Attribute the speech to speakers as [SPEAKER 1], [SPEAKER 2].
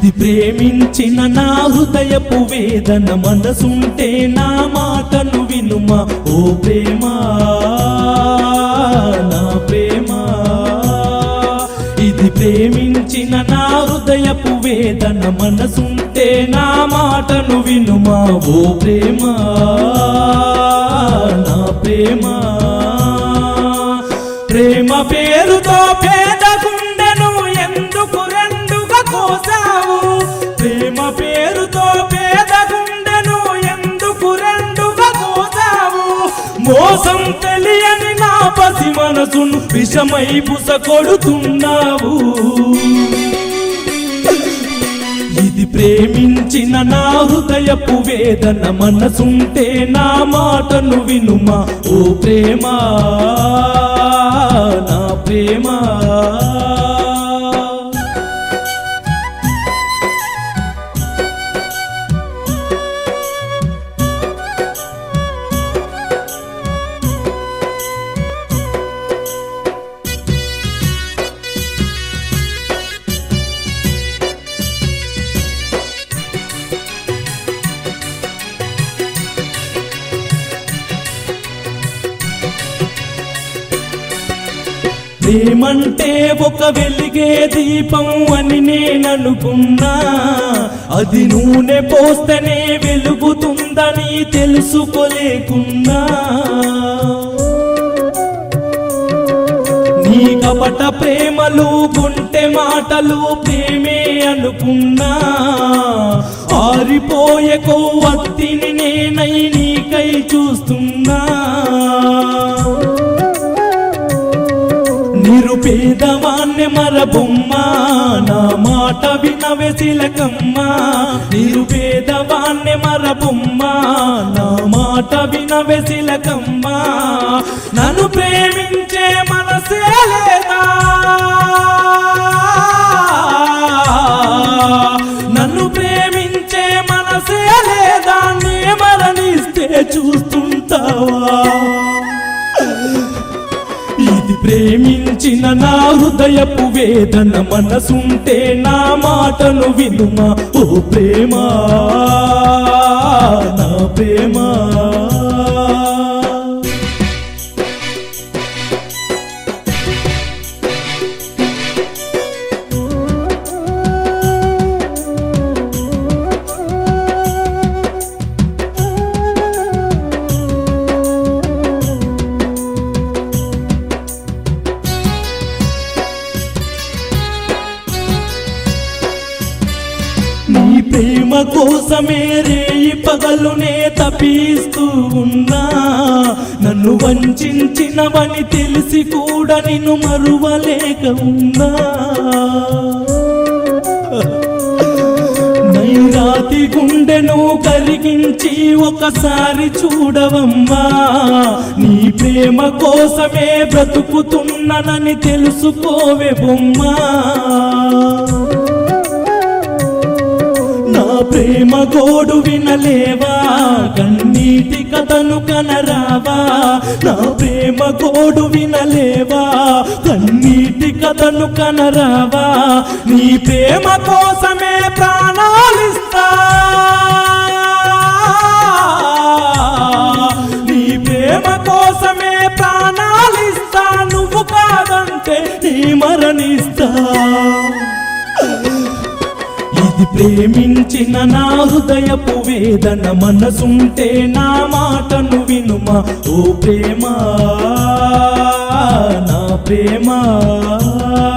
[SPEAKER 1] ఇది ప్రేమించిన నా హృదయపు వేదన మనసుంటే నా మాటను వినుమా ఓ ప్రేమ నా ప్రేమ ఇది ప్రేమించిన నా హృదయపు వేదన మనసుంటే నా మాటను వినుమా ఓ ప్రేమ నా ప్రేమ ప్రేమ పేరుతో పేద గుండెను ఎందుకు రెండుగా కోసావు ప్రేమ పేరుతో పేద గుండెను ఎందుకు రెండుగా కోసావు మోసం తెలియని నా పసి మనసును విషమై బుస కొడుతున్నావు ఇది ప్రేమించిన నా హృదయపు వేదన మనసుంటే నా మాటను వినుమా ఓ ప్రేమ నా ప్రేమ ప్రేమంటే ఒక వెలిగే దీపం అని నేననుకున్నా అది నూనె పోస్తేనే వెలుగుతుందని తెలుసుకోలేకున్నా నీ కపట ప్రేమలు గుంటె మాటలు ప్రేమే అనుకున్నా ఆరిపోయే కొవ్వొత్తిని నేనై నీకై చూస్తున్నా నిరుపేదవాణ్ణి మరబొమ్మ నా మాట వినవే శిలకమ్మ నిరుపేదవాణ్ణి మరబొమ్మ నా మాట వినవే శిలకమ్మ నన్ను ప్రేమించే మనసే లేదా నన్ను ప్రేమించే మనసే లేదా నే మరణిస్తే చూస్తుంటావా ఇది ప్రేమించిన నా హృదయపు వేదన మనసుంటే నా మాటను వినుమా ఓ ప్రేమ నా ప్రేమ నీ ప్రేమ కోసమే రేయి పగలునే తపిస్తూ ఉన్నా నన్ను వంచినవని తెలిసి కూడా నిన్ను మరువలేక ఉన్నా నైరాతి గుండెను కరిగించి ఒకసారి చూడవమ్మా నీ ప్రేమ కోసమే బ్రతుకుతున్నానని తెలుసుకోవే బొమ్మా నా ప్రేమ గోడు వినలేవా కన్నీటి కథను కనరావా నా ప్రేమ గోడు వినలేవా కన్నీటి కథను కనరావా నీ ప్రేమ కోసమే ప్రాణాలిస్తా నీ ప్రేమ కోసమే ప్రాణాలిస్తా నువ్వు కాదంటే నీ మరణిస్తా ఇది ప్రేమించిన నా హృదయపు వేదన మనసుంటే నా మాటను వినుమా ఓ ప్రేమ నా ప్రేమ